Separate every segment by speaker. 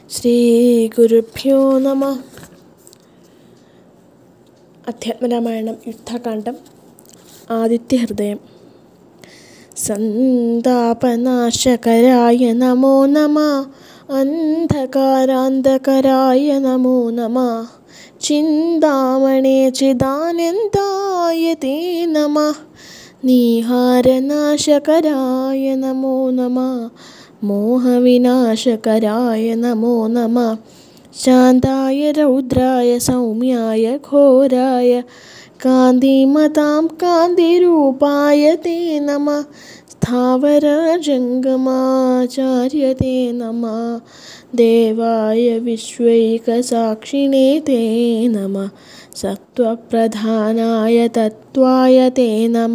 Speaker 1: ശ്രീഗുരുഭ്യോ നമ അധ്യാത്മരാമായണം യുദ്ധകാന്ഡം ആദിത്യഹൃദയം സന്താപനാശകരായ നമോ നമ അന്ധകാരാന്തകരായ നമോ നമ ചിന്താമണേ ചിദാനന്ദായ തേ നമ നീഹാരനാശകരായ നമോ നമ മോഹവിനാശകരായ നമോ നമ ശാന്തായ രൗദ്രായ സൗമ്യായ ഘോരായ കാന്തിമതാം കാന്തിരൂപായ തേ നമ സ്ഥാവരജംഗമാചാര്യ തേ നമ ദേവായ വിശ്വൈകസാക്ഷിണേ തേ നമ സത്വപ്രധാനായ തത്വായ തേ നമ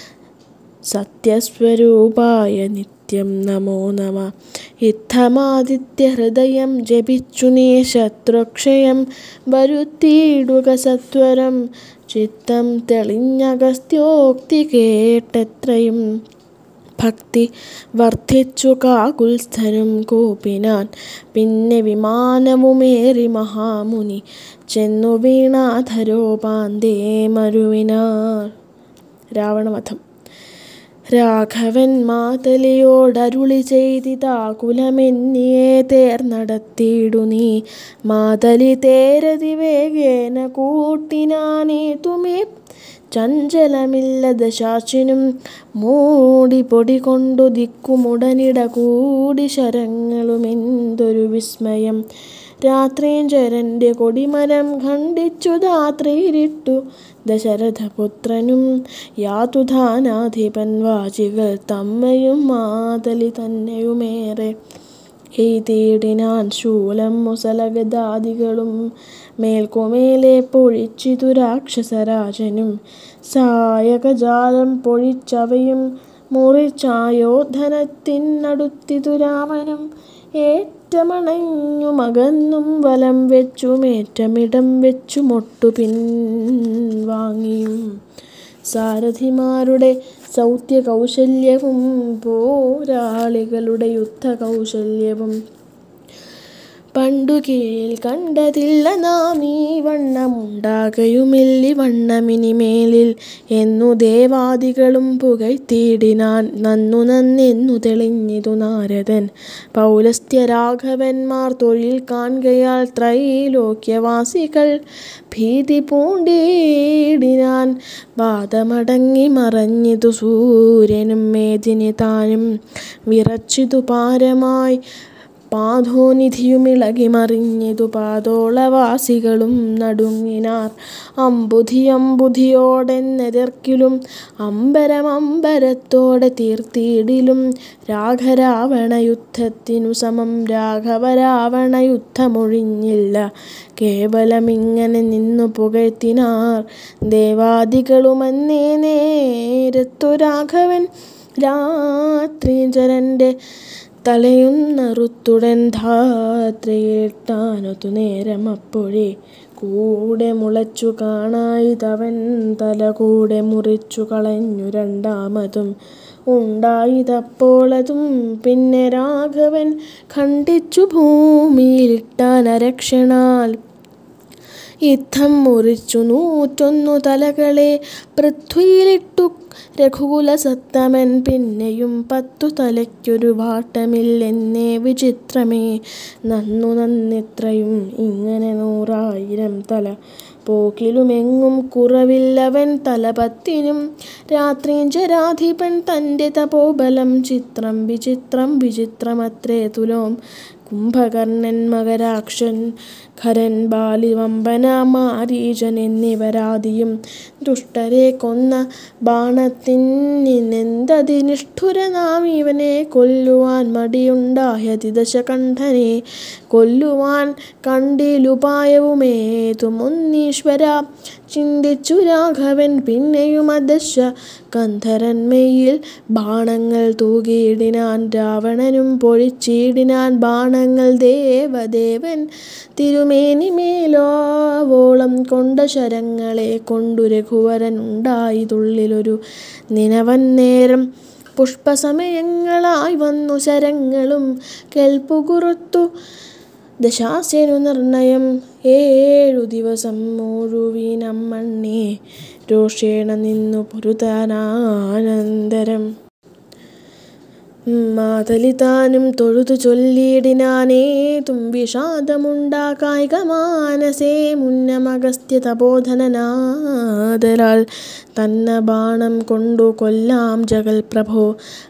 Speaker 1: സത്യസ്വരൂപായ നിത്യം നമോ നമ ഇത്തമാദിത്യഹൃദയം ജപിച്ചു നീ ശത്രുക്ഷയം വരുത്തിയിടുക സത്വരം ചിത്തം തെളിഞ്ഞഗസ്ത്യോക്തി കേട്ടെത്രയും ഭക്തി വർദ്ധിച്ചു കാകുൽസ്ഥനും കൂപ്പിനാൻ പിന്നെ വിമാനവുമേറി മഹാമുനി ചെന്നു വീണാധരോപാന്തേ മരുവിനാർ രാവണവധം രാഘവൻ മാതലിയോടരുളി ചെയ്തിതാകുലമെന്നിയെ തേർ നടത്തിയിടു നീ മാതലി തേരതി വേഗേന കൂട്ടിനാനേ തുമേ ചഞ്ചലമില്ലത ശാച്ചിനും മൂടി പൊടി കൊണ്ടു ദിക്കുമുടനിട കൂടി ശരങ്ങളുമെന്തൊരു വിസ്മയം രാത്രീഞ്ചരൻ്റെ കൊടിമരം ഖണ്ഡിച്ചു ധാത്രിയിലിട്ടു ദശരഥപുത്രനും യാതുധാനാധിപൻ വാചികൾ തമ്മയും മാതലി തന്നെയുമേറെ എയ്തീടിനാൻ ശൂലം മുസലഗദാദികളും മേൽക്കുമേലെ പൊഴിച്ചിതു രാക്ഷസരാജനും സായകജാലം പൊഴിച്ചവയും മുറിച്ചായോധനത്തിനടുത്തിതു രാമനും ഏറ്റമണഞ്ഞു മകന്നും വലം വെച്ചുമേറ്റമിടം വെച്ചു മൊട്ടു പിൻവാങ്ങിയും സാരഥിമാരുടെ സൗത്യ കൗശല്യവും പോരാളികളുടെ യുദ്ധ കൗശല്യവും പണ്ടു കീഴിൽ കണ്ടതില്ല നാം ഈ വണ്ണമുണ്ടാകയുമില്ലി വണ്ണമിനിമേലിൽ എന്നു ദേവാദികളും പുകഴ്ത്തിയിടിനാൻ നന്നു നന്നെന്നു തെളിഞ്ഞിതു നാരദൻ പൗലസ്ത്യരാഘവന്മാർ തൊഴിൽ കാൺകയാൽ ത്രൈലോക്യവാസികൾ ഭീതി പൂണ്ടിയിടിനാൻ വാദമടങ്ങി മറഞ്ഞിതു സൂര്യനും മേദിനി താനും വിറച്ചിതു പാരമായി പാതോനിധിയുമിളകി മറിഞ്ഞിതു പാതോളവാസികളും നടുങ്ങിനാർ അമ്പുധി അമ്പുധിയോടെന്നെതിർക്കിലും അമ്പരം അമ്പരത്തോടെ തീർത്തിയിടിലും രാഘരാവണ യുദ്ധത്തിനു സമം രാഘവരാവണ യുദ്ധമൊഴിഞ്ഞില്ല കേവലമിങ്ങനെ നിന്നു പുകഴ്ത്തിനാർ ദേവാദികളുമന്നേ നേരത്തു രാഘവൻ രാത്രിചരൻ്റെ തലയുന്നറുത്തുടൻ ധാത്രയിട്ടാനതു നേരം അപ്പോഴേ കൂടെ മുളച്ചു കാണായിതവൻ തല കൂടെ മുറിച്ചു കളഞ്ഞു രണ്ടാമതും ഉണ്ടായതപ്പോളതും പിന്നെ രാഘവൻ ഖണ്ഡിച്ചു ഭൂമിയിലിട്ടാൻ അരക്ഷണാൽ യുദ്ധം മുറിച്ചു നൂറ്റൊന്നു തലകളെ പൃഥ്വിയിലിട്ടു രഘുകുല സത്തമൻ പിന്നെയും പത്തു തലയ്ക്കൊരു വാട്ടമില്ലെന്നേ വിചിത്രമേ നന്നു നന്നിത്രയും ഇങ്ങനെ നൂറായിരം തല പോക്കിലുമെങ്ങും കുറവില്ലവൻ തലപത്തിനും രാത്രീഞ്ചരാധിപൻ തൻ്റെ തപോബലം ചിത്രം വിചിത്രം വിചിത്രമത്രേ തുലോം കുംഭകർണൻ മകരാക്ഷൻ ഖരൻ ബാലിവമ്പന മാരീജൻ എന്നിവരാദിയും ദുഷ്ടരെ കൊന്ന ബാണത്തിനെന്തതി നിഷ്ഠുരനാം ഇവനെ കൊല്ലുവാൻ മടിയുണ്ടായതി ദശകണ്ഠനെ കൊല്ലുവാൻ കണ്ടിലുപായവുമേതുമൊന്നീശ്വര ചിന്തിച്ചു രാഘവൻ പിന്നെയും അദശ കന്ധരന്മയിൽ ബാണങ്ങൾ തൂകിയിടിനാൻ രാവണനും പൊഴിച്ചിടിനാൻ ബാണങ്ങൾ ദേവദേവൻ തിരുമേനിമേലോവോളം കൊണ്ട ശരങ്ങളെ കൊണ്ടു രഘുവരൻ ഉണ്ടായതുള്ളിലൊരു നിനവൻ നേരം പുഷ്പസമയങ്ങളായി വന്നു ശരങ്ങളും കെൽപ്പുകുറുത്തു ദശാസ്യനു നിർണയം ഏഴു ദിവസം മുഴുവിനം മണ്ണേ രോഷേണ നിന്നു പൊരുതാനാനന്തരം മാതലിതാനും തൊഴുതു ചൊല്ലിയിടിനാനേ തുംവിഷാദമുണ്ടാകായിക മാനസേ മുന്നമഗസ്ത്യ തപോധനനാദരാൽ തന്ന ബാണം കൊണ്ടു കൊല്ലാം ജഗൽ പ്രഭോ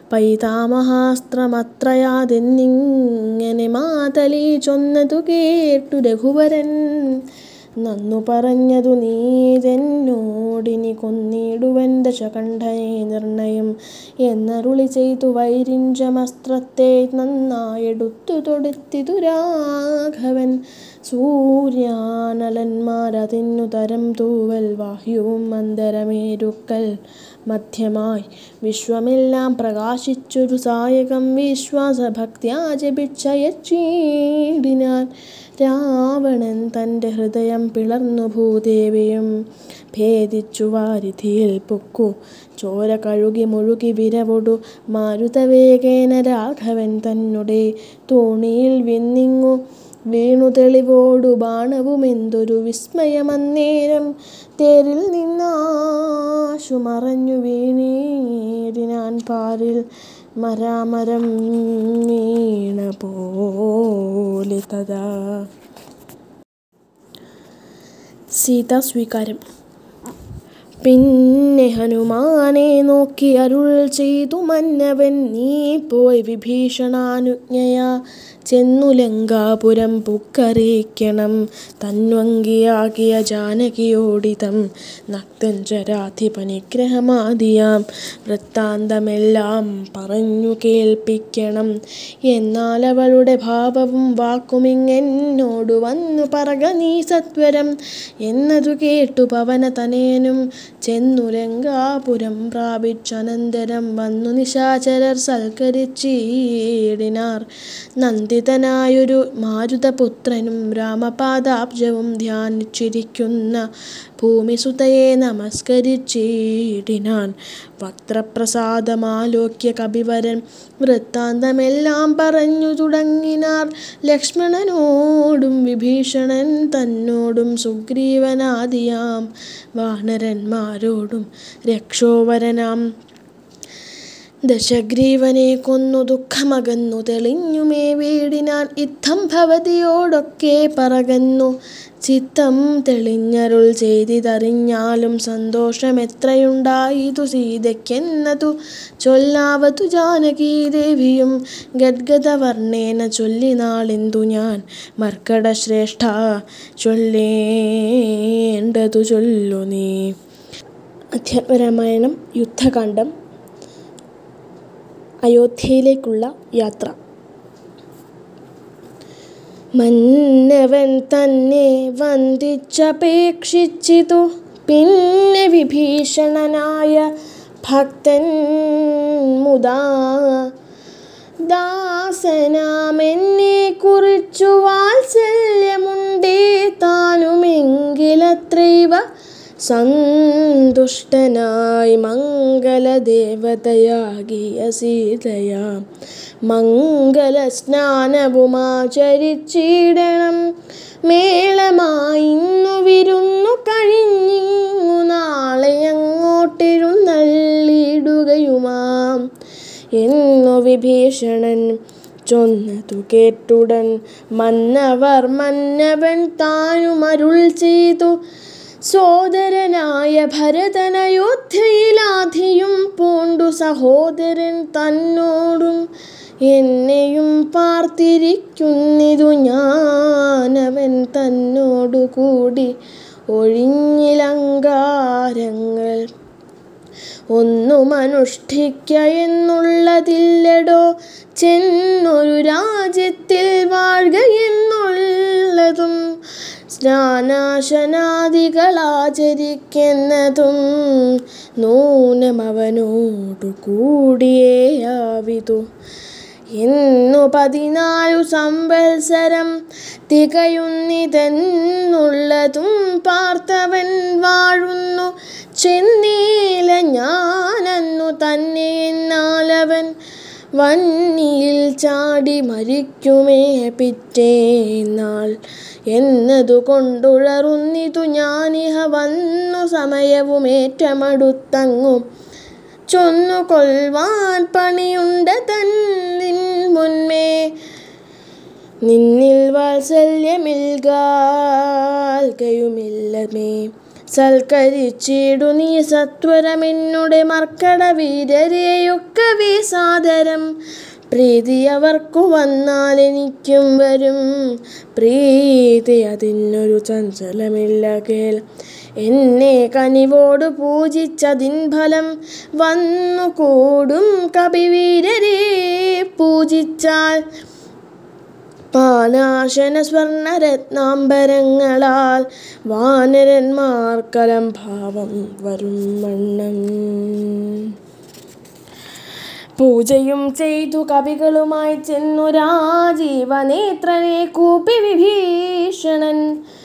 Speaker 1: പൈതാമഹാസ്ത്രമത്രയാതെന്നിങ്ങനെ മാതലി ചൊന്നതു കേട്ടു രഘുവരൻ നന്നു പറഞ്ഞതു നീതെന്നോടിനി കൊന്നിടുവൻ ദശകണ്ഠനെ നിർണയം എന്നരുളി ചെയ്തു വൈരിഞ്ചമസ്ത്രത്തെ നന്നായെടുത്തു തൊടുത്തിതു രാഘവൻ സൂര്യാനലന്മാരതിന്നു തരം തൂവൽ വായുവും അന്തരമേരുക്കൽ മധ്യമായി വിശ്വമെല്ലാം പ്രകാശിച്ചൊരു സായകം വിശ്വാസഭക്ത്യാ ജപിച്ചയച്ചീടിനാൻ രാവണൻ തൻ്റെ ഹൃദയം പിളർന്നു ഭൂദേവിയും ഭേദിച്ചു വാരിധിയിൽ പൊക്കു ചോര കഴുകി മുഴുകി വിരവൊടു മാരുതവേഗേന രാഘവൻ തന്നെ തോണിയിൽ വിന്നിങ്ങു വീണു തെളിവോടു ബാണവുമെന്തൊരു വിസ്മയമന്നേരം തേരിൽ നിന്നാശു മറഞ്ഞു വീണീടിനാൻ പാരിൽ മരാമരം വീണ പോലെ തഥാ സീതാ സ്വീകാരം പിന്നെ ഹനുമാനെ നോക്കി അരുൾ ചെയ്തു മന്നവൻ നീ പോയി വിഭീഷണാനുജ്ഞയാ ചെന്നു ലങ്കാപുരം പുക്കറിയിക്കണം തന്വങ്കിയാകിയ ജാനകിയോടിതം നക്തഞ്ചരാധിപനിഗ്രഹമാദിയാം വൃത്താന്തമെല്ലാം പറഞ്ഞു കേൾപ്പിക്കണം എന്നാൽ അവളുടെ ഭാവവും വാക്കുമിങ്ങെന്നോടു വന്നു പറക നീ സത്വരം എന്നതു കേട്ടു പവനതനയനും ചെന്നു ലങ്കാപുരം പ്രാപിച്ചനന്തരം വന്നു നിശാചരർ സൽക്കരിച്ചീടിനാർ നന്ദിതനായൊരു മാരുതപുത്രനും രാമപാദാബ്ജവും ധ്യാനിച്ചിരിക്കുന്ന ഭൂമിസുതയെ നമസ്കരിച്ചീടിനാൻ വക്രപ്രസാദമാലോക്യ കപിവരൻ വൃത്താന്തമെല്ലാം പറഞ്ഞു തുടങ്ങിനാർ ലക്ഷ്മണനോടും വിഭീഷണൻ തന്നോടും സുഗ്രീവനാദിയാം വാനരന്മാരോടും രക്ഷോവരനാം ദശഗ്രീവനെ കൊന്നു ദുഃഖമകന്നു തെളിഞ്ഞുമേ വീടിനാൻ ഇത്തം ഭവതിയോടൊക്കെ പറകന്നു ചിത്തം തെളിഞ്ഞരുൾ ചെയ്തിതറിഞ്ഞാലും സന്തോഷമെത്രയുണ്ടായിതു സീതയ്ക്കെന്നതു ചൊല്ലാവതു ജാനകീ ദേവിയും ഗദ്ഗദവർണ്ണേന ചൊല്ലിനാളെന്തു ഞാൻ മർക്കടശ്രേഷ്ഠ ചൊല്ലേണ്ടതു ചൊല്ലു നീ അധ്യാത്മരാമായണം യുദ്ധകാന്ഡം അയോധ്യയിലേക്കുള്ള യാത്ര മന്നവൻ തന്നെ വന്ദിച്ചപേക്ഷിച്ചിതു പിന്നെ വിഭീഷണനായ ഭക്തൻ മുതാ ദാസനാമെന്നെ കുറിച്ചു വാത്സല്യമുണ്ടേ താനുമെങ്കിലത്രൈവ സന്തുഷ്ടനായി മംഗലദേവതയാകിയ സീതയാം മംഗലസ്നാനവുമാചരിച്ചിടണം മേളമായിന്നു വിരുന്നു കഴിഞ്ഞിങ്ങു നാളെ അങ്ങോട്ടെഴുന്നള്ളിടുകയുമാം എന്നു വിഭീഷണൻ ചൊന്നതു കേട്ടുടൻ മന്നവർ മന്നവൻ താനുമരുൾ ചെയ്തു സോദരനായ ഭരതനയോധ്യയിലാധിയും പൂണ്ടു സഹോദരൻ തന്നോടും എന്നെയും പാർത്തിരിക്കുന്നിതു ഞാനവൻ തന്നോടു കൂടി ഒഴിഞ്ഞിലങ്കാരങ്ങൾ ഒന്നും അനുഷ്ഠിക്ക എന്നുള്ളതില്ലടോ ചെന്നൊരു രാജ്യത്തിൽ വാഴുക എന്നുള്ളതും സ്നാനാശനാദികളാചരിക്കുന്നതും നൂനമവനോടു കൂടിയേയാവിതു എന്നു പതിനാലു സംവത്സരം തികയുന്നിതെന്നുള്ളതും പാർത്തവൻ വാഴുന്നു ചെന്നീല ഞാനന്നു തന്നെ എന്നാലവൻ വന്നിയിൽ ചാടി മരിക്കുമേ പിറ്റേന്നാൾ എന്നതു കൊണ്ടുഴറുന്നിതു ഞാനിഹ വന്നു സമയവുമേറ്റമടുത്തങ്ങും ചൊന്നു കൊൽവാൻ പണിയുണ്ട തന്നിൻ മുൻമേ നിന്നിൽ വാത്സല്യമിൽകാൽകയുമില്ലമേ സൽക്കരിച്ചിടു നീ സത്വരമെന്നുടെ മർക്കട വീരരെയൊക്കവേ സാദരം പ്രീതി അവർക്കു വന്നാൽ എനിക്കും വരും പ്രീതി അതിനൊരു ചഞ്ചലമില്ല കേൾ എന്നെ കനിവോട് പൂജിച്ചതിൻ ഫലം വന്നു കൂടും കപിവീരരെ പൂജിച്ചാൽ പാനാശന സ്വർണരത്നാംബരങ്ങളാൽ വാനരന്മാർക്കലം ഭാവം വരും വണ്ണം പൂജയും ചെയ്തു കവികളുമായി ചെന്നു രാജീവനേത്രനെ കൂപ്പി വിഭീഷണൻ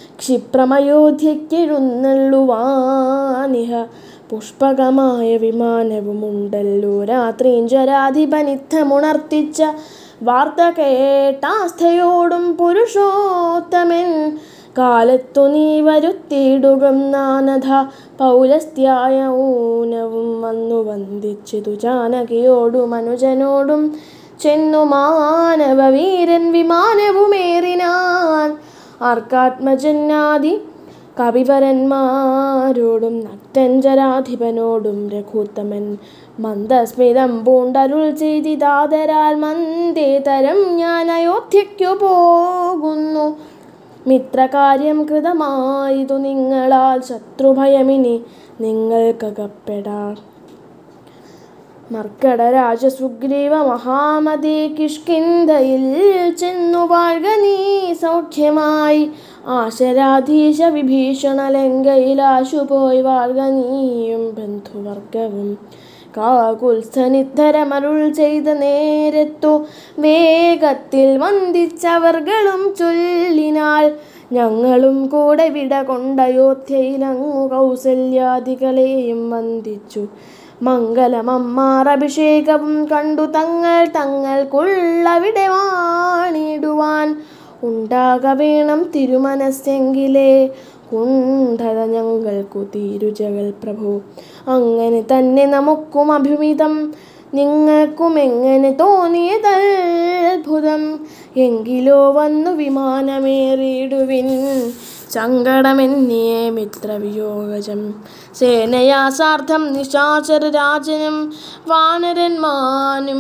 Speaker 1: ക്ഷിപ്രമയോധ്യക്കെഴുന്നള്ളുവാനിഹ പുഷ്പകമായ വിമാനവുമുണ്ടല്ലോ രാത്രീഞ്ചരാധിപനിത്തമുണർത്തിച്ച വാർത്ത കേട്ടാസ്ഥയോടും പുരുഷോത്തമൻ കാലത്തു നീ വരുത്തിയിടുകം നാനഥ പൗലസ്ത്യായ ഊനവും വന്നു വന്ദിച്ചിതു ജാനകിയോടും അനുജനോടും ചെന്നു മാനവവീരൻ വിമാനവുമേറിനാൻ ആർക്കാത്മജന്നാദി കവിവരന്മാരോടും നക്തഞ്ചരാധിപനോടും രഘുത്തമൻ മന്ദസ്മിതം പൂണ്ടരുൾ ചെയ്തിതാതരാൽ മന്ദേതരം ഞാൻ അയോധ്യയ്ക്കു പോകുന്നു മിത്രകാര്യം കൃതമായതു നിങ്ങളാൽ ശത്രുഭയമിനി നിങ്ങൾക്കകപ്പെടാം മർക്കട രാജസുഗ്രീവ മഹാമതി കിഷ്കിന്ധയിൽ ചെന്നു വാഴ്ക നീ സൗഖ്യമായി ആശരാധീശ വിഭീഷണ ലങ്കയിലാശു പോയി വാഴ്ക നീയും ബന്ധുവർഗവും കാകുൽസ്ഥനിദ്ധരമരുൾ ചെയ്ത നേരത്തു വേഗത്തിൽ വന്ദിച്ചവർകളും ചൊല്ലിനാൾ ഞങ്ങളും കൂടെ വിട കൊണ്ടയോധ്യയിലങ്ങു കൗസല്യാദികളെയും വന്ദിച്ചു മംഗലമമ്മാർ അഭിഷേകവും കണ്ടു തങ്ങൾ തങ്ങൾക്കുള്ളവിടെ വാണിടുവാൻ ഉണ്ടാക വേണം തിരുമനസ്സെങ്കിലേ കുണ്ഠത ഞങ്ങൾക്കു തീരുജകൾ പ്രഭു അങ്ങനെ തന്നെ നമുക്കും അഭിമിതം നിങ്ങൾക്കും എങ്ങനെ തോന്നിയതത്ഭുതം എങ്കിലോ വന്നു വിമാനമേറിയിടുവിൻ സങ്കടമെന്നിയേ മിത്രവിയോഗജം സേനയാസാർത്ഥം നിശാചര രാജനും വാനരന്മാനും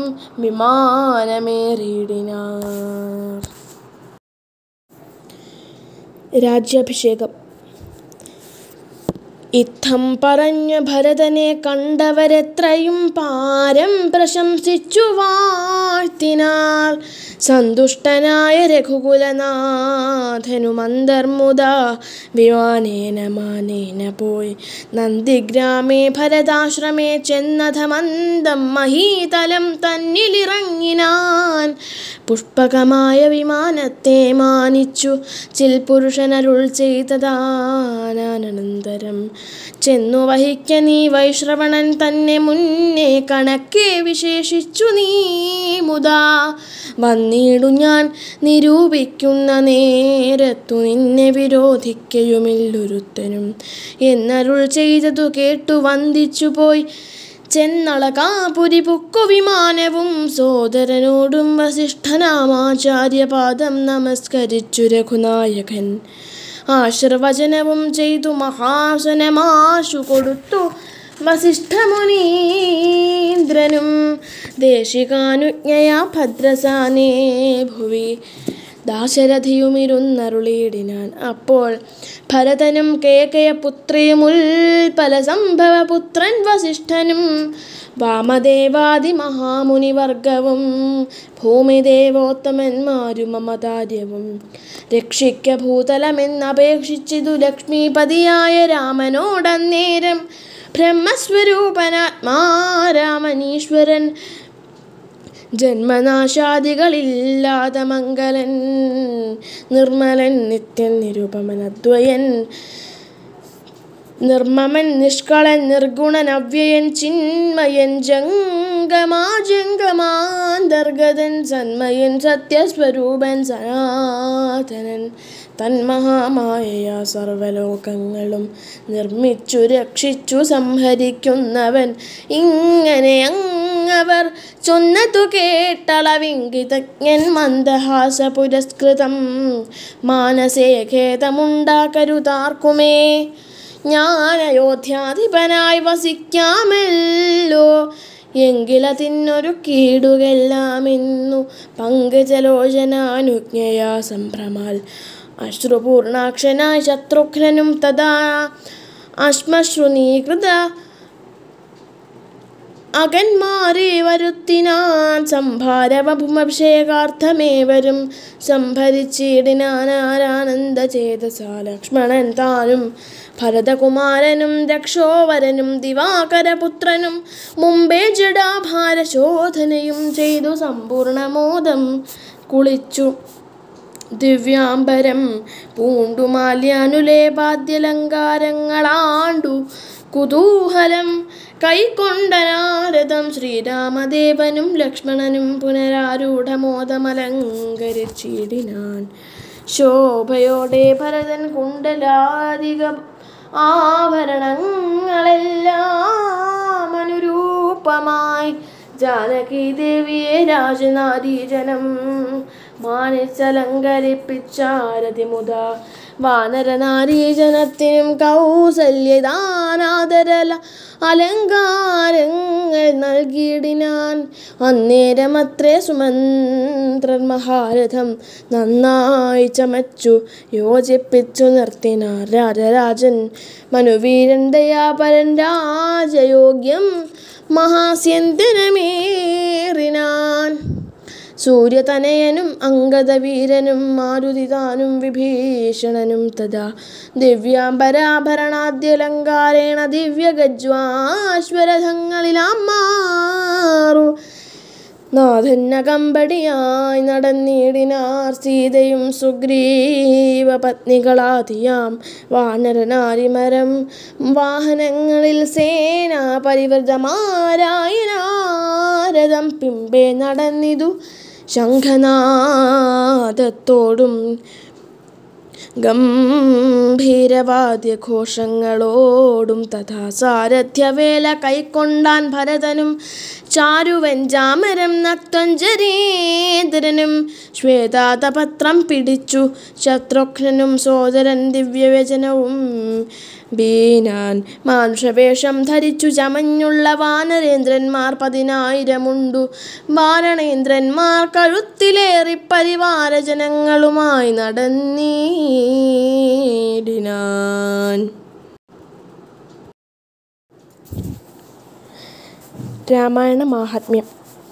Speaker 1: വിമാനമേറിയിടിനാർ രാജ്യാഭിഷേകം ഇത്തം പറഞ്ഞ ഭരതനെ കണ്ടവരെത്രയും പാരം പ്രശംസിച്ചു വാഴ്ത്തിനാർ സന്തുഷ്ടനായ രഘുകുലനാഥനു മന്ദർമുദ വിമാനേന മാനേന പോയി നന്ദിഗ്രാമേ ഭരതാശ്രമേ ചെന്നഥ മന്ദം മഹീതലം തന്നിലിറങ്ങിനാൻ പുഷ്പകമായ വിമാനത്തെ മാനിച്ചു ചിൽ പുരുഷനരുൾ ചെയ്തതാനന്തരം ചെന്നു വഹിക്ക നീ വൈശ്രവണൻ തന്നെ മുന്നേ കണക്കെ വിശേഷിച്ചു നീ മുതാ വന്നിടു ഞാൻ നിരൂപിക്കുന്ന നേരത്തു നിന്നെ വിരോധിക്കയുമില്ലൊരുത്തനും എന്നരുൾ ചെയ്തതു കേട്ടു വന്ദിച്ചു പോയി ചെന്നളകാപുരി പുക്കു വിമാനവും സോദരനോടും വസിഷ്ഠനാമാചാര്യപാദം നമസ്കരിച്ചു രഘുനായകൻ ആശീർവചനവും ചെയ്തു മഹാസനമാശു കൊടുത്തു വസിഷ്ഠമുനീന്ദ്രനും ദേശികാനുജ്ഞയാ ഭദ്രസാനേ ഭുവി ദാശരഥിയുമിരുന്നരുളിയിടിനാൻ അപ്പോൾ ഭരതനും കേകയ പുത്രിയുമുൽപല സംഭവ പുത്രൻ വസിഷ്ഠനും വാമദേവാദി മഹാമുനിവർഗവും ഭൂമിദേവോത്തമന്മാരും മമതാര്യവും രക്ഷിക്ക ഭൂതലമെന്നപേക്ഷിച്ചിതു ലക്ഷ്മീപതിയായ രാമനോടന്നേരം ബ്രഹ്മസ്വരൂപനാത്മാ രാമനീശ്വരൻ ജന്മനാശാദികളില്ലാത മംഗലൻ നിർമ്മലൻ നിത്യൻ നിരുപമനദ്വയൻ നിർമ്മമൻ നിഷ്കളൻ നിർഗുണൻ അവ്യയൻ ചിന്മയൻ ജംഗമാജംഗമാന്തർഗതൻ സന്മയൻ സത്യസ്വരൂപൻ സനാതനൻ തന്മഹാമായയാ സർവലോകങ്ങളും നിർമ്മിച്ചു രക്ഷിച്ചു സംഹരിക്കുന്നവൻ ഇങ്ങനെ അങ്ങവർ ചൊന്നതു കേട്ടളവിങ്കിതജ്ഞൻ മന്ദഹാസ പുരസ്കൃതം മാനസേ ഖേദമുണ്ടാക്കരുതാർക്കുമേ ഞാൻ അയോധ്യാധിപനായി വസിക്കാമല്ലോ എങ്കിലതിനൊരു കീടുകെല്ലാം ഇന്നു പങ്കജലോചനാനുജ്ഞയാ സംഭ്രമാൽ അശ്രുപൂർണാക്ഷനായ ശത്രുഘ്നനും തഥാ അശ്മശ്രുനീകൃത അകന്മാരെ വരുത്തിനാൻ സംഭാരവഭുമഭിഷേകാർത്ഥമേവരും സംഭരിച്ചിടിനാനാനന്ദ ചേതസാ ലക്ഷ്മണൻ താനും ഭരതകുമാരനും രക്ഷോവരനും ദിവാകരപുത്രനും മുമ്പേ ജഡാഭാരശോധനയും ചെയ്തു സമ്പൂർണമോദം കുളിച്ചു ദിവ്യാംബരം പൂണ്ടു മാല്യാനുലേപാദ്യലങ്കാരങ്ങളാണ്ടു കുതൂഹലം കൈക്കൊണ്ടനാരദം ശ്രീരാമദേവനും ലക്ഷ്മണനും പുനരാരൂഢമോദമലങ്കരിച്ചിടിനാൻ ശോഭയോടെ ഭരതൻ കുണ്ടലാധിക ആഭരണങ്ങളെല്ലാം അനുരൂപമായി ജാനകി ദേവിയെ രാജനാരീജനം മാനിച്ചലങ്കരിപ്പിച്ചാരതിമുത വാനരനാരീജനത്തിനും കൗസല്യദാനാദരല അലങ്കാരങ്ങൾ നൽകിയിടിനാൻ അന്നേരമത്രേ സുമന്ത്രൻ മഹാരഥം നന്നായി ചമച്ചു യോജിപ്പിച്ചു നിർത്തിനാർ രാജരാജൻ മനുവീരൻ ദയാപരൻ രാജയോഗ്യം മഹാസ്യന്തനമേറിനാൻ സൂര്യതനയനും അംഗദവീരനും മാരുതിതാനും വിഭീഷണനും തഥാ ദിവ്യാംബരാഭരണാദ്യലങ്കാരേണ ദിവ്യഗജ്വാശ്വരഥങ്ങളിലാം മാറു നാഥന്നകമ്പടിയായി നടന്നിടിനാർ സീതയും സുഗ്രീവ പത്നികളാതിയാം വാനരനാരിമരം വാഹനങ്ങളിൽ സേന പരിവൃതമാരായ നാരദം പിമ്പേ നടന്നിതു ശംഖനാദത്തോടും ഗംഭീരവാദ്യഘോഷങ്ങളോടും തഥാ സാരഥ്യവേല കൈക്കൊണ്ടാൻ ഭരതനും ചാരുവൻ ജാമരം നക്തഞ്ജരീന്ദ്രനും ശ്വേതാതപത്രം പിടിച്ചു ശത്രുഘ്നനും സോദരൻ ദിവ്യവചനവും ബീനാൻ മാനുഷവേഷം ധരിച്ചു ചമഞ്ഞുള്ള വാനരേന്ദ്രന്മാർ പതിനായിരമുണ്ടു വാരണേന്ദ്രന്മാർ കഴുത്തിലേറി പരിവാരജനങ്ങളുമായി നടന്നീടിനാൻ രാമായണ മാഹാത്മ്യം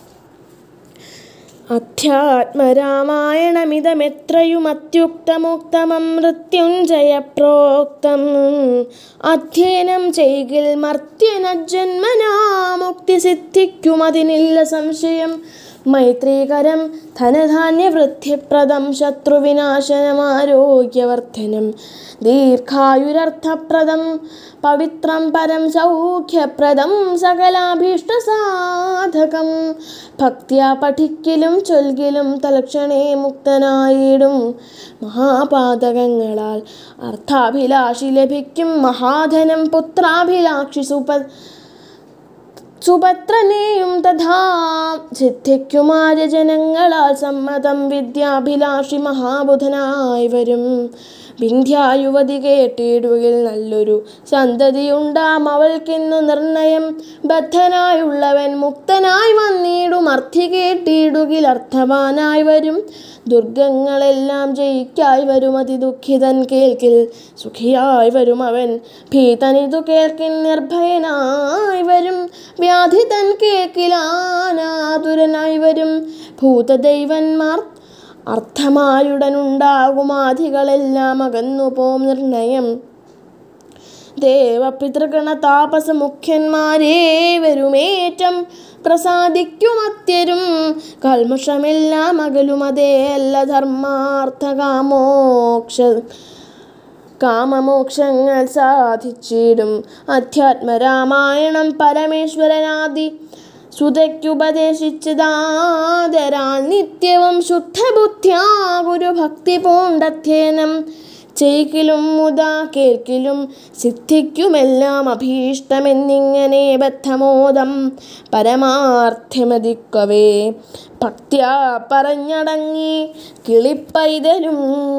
Speaker 1: അധ്യാത്മരാമായണമിതമെത്രയും അത്യുക്തമുക്തമം മൃത്യുഞ്ജയ പ്രോക്തം അധ്യയനം ചെയ്കിൽ മർത്യനജന്മനാ മുക്തി സിദ്ധിക്കുമതിനില്ല സംശയം മൈത്രീകരം ധനധാന്യവൃദ്ധിപ്രദം ശത്രുവിനാശനമാരോഗ്യവർദ്ധനം ദീർഘായുരർത്ഥപ്രദം പവിത്രം പരം സൗഖ്യപ്രദം സകലാഭീഷ്ടസാധകം ഭക്തിയ പഠിക്കലും ചൊൽകിലും തലക്ഷണേ മുക്തനായിടും മഹാപാതകങ്ങളാൽ അർത്ഥാഭിലാഷി ലഭിക്കും മഹാധനം പുത്രാഭിലാക്ഷി സുപ സുപത്രനെയും തഥാ സിദ്ധിക്കുമാരജനങ്ങളാൽ സമ്മതം വിദ്യാഭിലാഷി മഹാബുധനായി വരും വിന്ധ്യായുവതി കേട്ടിടുകിൽ നല്ലൊരു സന്തതിയുണ്ടാം അവൾക്കിന്നു നിർണയം ബദ്ധനായുള്ളവൻ മുക്തനായി വന്നിടും അർത്ഥി കേട്ടിടുകിൽ അർത്ഥവാനായി വരും ദുർഗങ്ങളെല്ലാം ജയിക്കായി വരും അതിദുഃഖിതൻ കേൾക്കിൽ സുഖിയായി വരും അവൻ ഭീതനിതു കേൾക്കിൻ നിർഭയനായി വരും വ്യാധിതൻ കേൾക്കിലാനാതുരനായി വരും ഭൂതദൈവന്മാർ അർത്ഥമായുടനുണ്ടാകുമാധികളെല്ലാം അകന്നു പോം നിർണയം ദേവപിതൃഗണ താപസ മുഖ്യന്മാരേ വരുമേറ്റം പ്രസാദിക്കുമത്യരും കൽമഷമെല്ലാം അകലും അതേ അല്ല ധർമാർത്ഥകാമോക്ഷ കാമമോക്ഷങ്ങൾ സാധിച്ചിടും അധ്യാത്മരാമായണം പരമേശ്വരനാദി സുതയ്ക്കുപദേശിച്ചതാദരാൽ നിത്യവും ശുദ്ധബുദ്ധ്യാ ഗുരുഭക്തി പൂണ്ടധ്യയനം ചെയ്കിലും മുതാ കേൾക്കിലും സിദ്ധിക്കുമെല്ലാം അഭീഷ്ടമെന്നിങ്ങനെ ബദ്ധമോദം പരമാർത്ഥമതിക്കവേ ഭക്ത്യാ പറഞ്ഞടങ്ങി കിളിപ്പൈതലും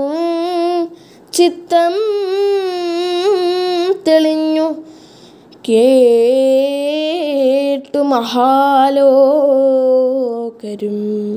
Speaker 1: ചിത്തം തെളിഞ്ഞു കേട്ടു മഹാലോകരും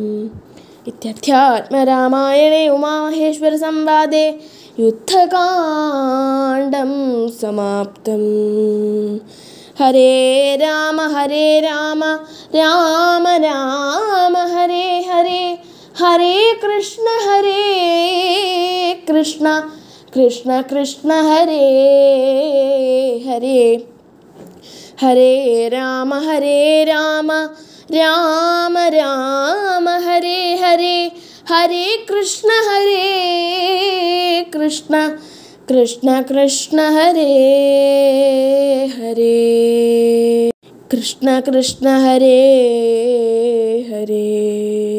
Speaker 1: ഇത്യധ്യാത്മരാമായണേ ഉമാമഹേശ്വര സംവാദേ യുദ്ധകാണ്ഡം സമാപ്തം ഹരേ രാമ ഹരേ രാമ രാമ രാമ ഹരേ ഹരേ ഹരേ കൃഷ്ണ ഹരേ കൃഷ്ണ കൃഷ്ണ കൃഷ്ണ ഹരേ ഹരേ ഹരേ രാമ ഹരേ രാമ രാമ രാമ ഹരേ ഹരേ ഹരേ കൃഷ്ണ ഹരേ കൃഷ്ണ കൃഷ്ണ കൃഷ്ണ ഹരേ ഹരേ കൃഷ്ണ കൃഷ്ണ ഹരേ ഹരേ